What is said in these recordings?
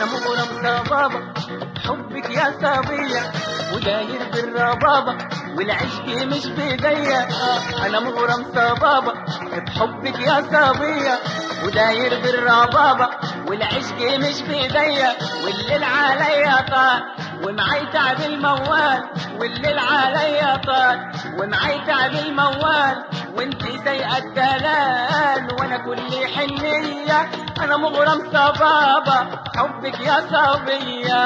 انا مغرم صبابة حبك يا صبية وداير بالربابة والعشق مش بيديا انا مغرم صبابة بحبك يا صبية وداير بالربابة والعشق مش بيديا والليل عليا طال ومعي تعب الموال والليل عليا طال ومعي تعب الموال وانتي سيئة الدلال وانا كل حنية انا مغرم صبابة حبك يا صبية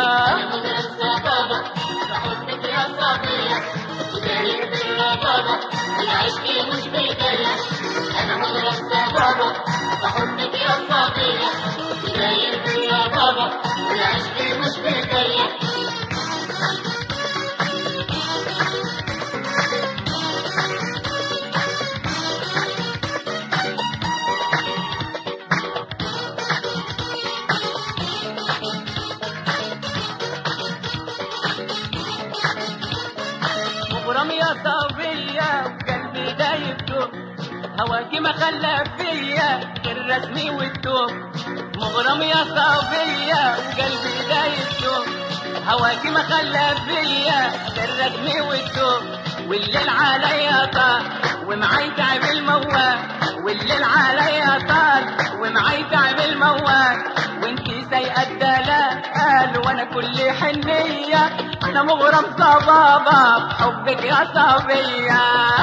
مغرم يا صبية وقلبي دايب دوب هواكي ما خلى فيا غير رسمي والدوب مغرم يا صبية وقلبي دايب دوب هواكي ما خلى فيا غير رسمي والدوب والليل عليا طال ومعي تعب الموال والليل عليا طال ومعي تعب الموال وانتي سيئة الدلال وانا كل حنية انا مغرم صبابة بحبك يا صبية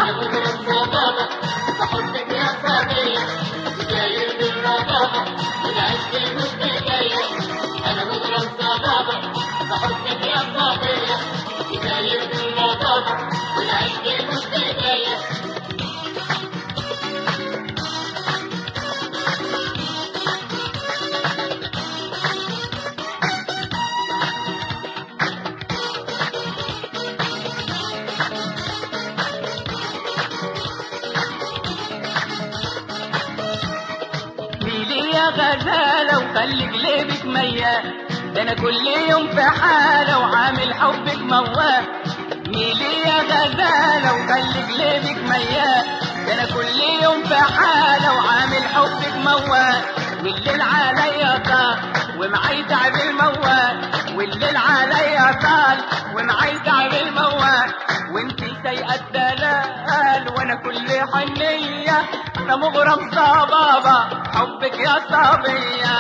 ميلي يا غزالة وخلي قلبك ميال ده انا كل يوم في حالة وعامل حبك موال ميلي يا غزالة وخلي قلبك ميال ده انا كل يوم في حالة وعامل حبك موال والليل عليا طال ومعي تعب الموال والليل عليا طال ومعي تعب الموال وانتي سيئة الدلال وانا كل حنية انا مغرم صبابة حبك يا صبية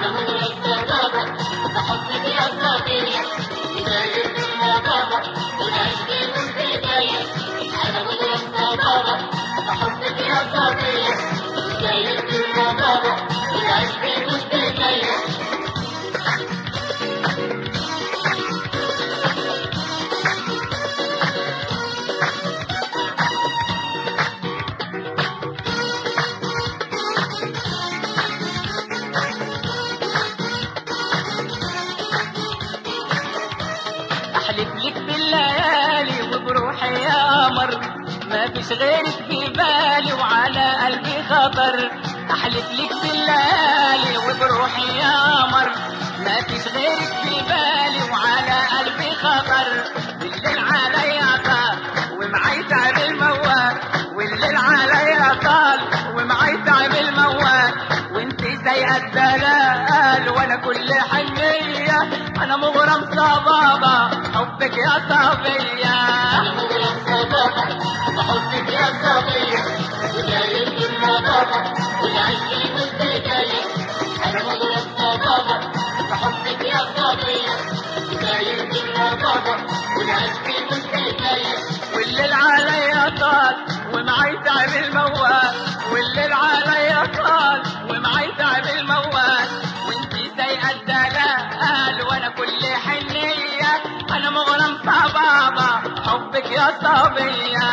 احلف لك بالليالي وبروحي يا قمر ما فيش غيرك في بالي وعلى قلبي خطر احلف لك بالليالي وبروحي يا قمر ما فيش غيرك في بالي وعلى قلبي خطر والليل عليا طال ومعي تعب الموال والليل عليا طال ومعي تعب الموال وانت زي الدلال وانا كل حنية انا مغرم صبابة حبك يا صبية والليل عليا طال ومعي تعب الموال والليل عليا طال ومعي تعب الموال وانتي سيئة الدلال وانا كل حنية انا مغرم صبابة حبك يا صبية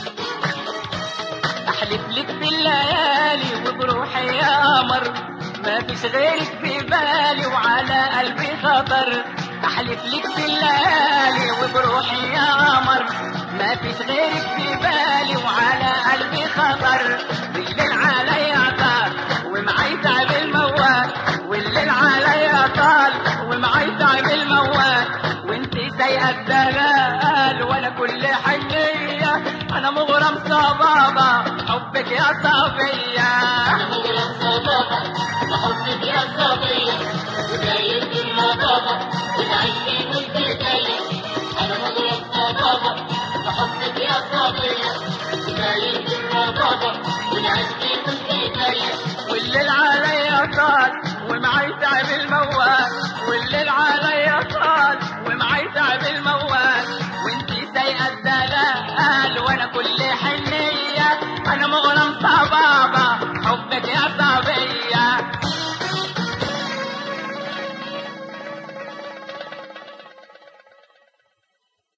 احلف لك بالليالي وبروحي يا قمر ما ما فيش غيرك في بالي وعلى قلبي خطر احلف لك بالليالي وبروحي يا قمر ما فيش غيرك في بالي وعلى قلبي خطر بالليل عليا طال ومعي تعب الموال والليل عليا طال ومعي تعب الموال وانت سايقه الدلال وانا كل حنيه انا مغرم صبابه حبك يا صبيه مغرم صبابة بحبك يا صبية وداير بالمطابة والعشق والبداية أنا مغرم صبابة بحبك يا صبية وداير بالمطابة والعشق والبداية والليل عليا طال ومعي تعب الموال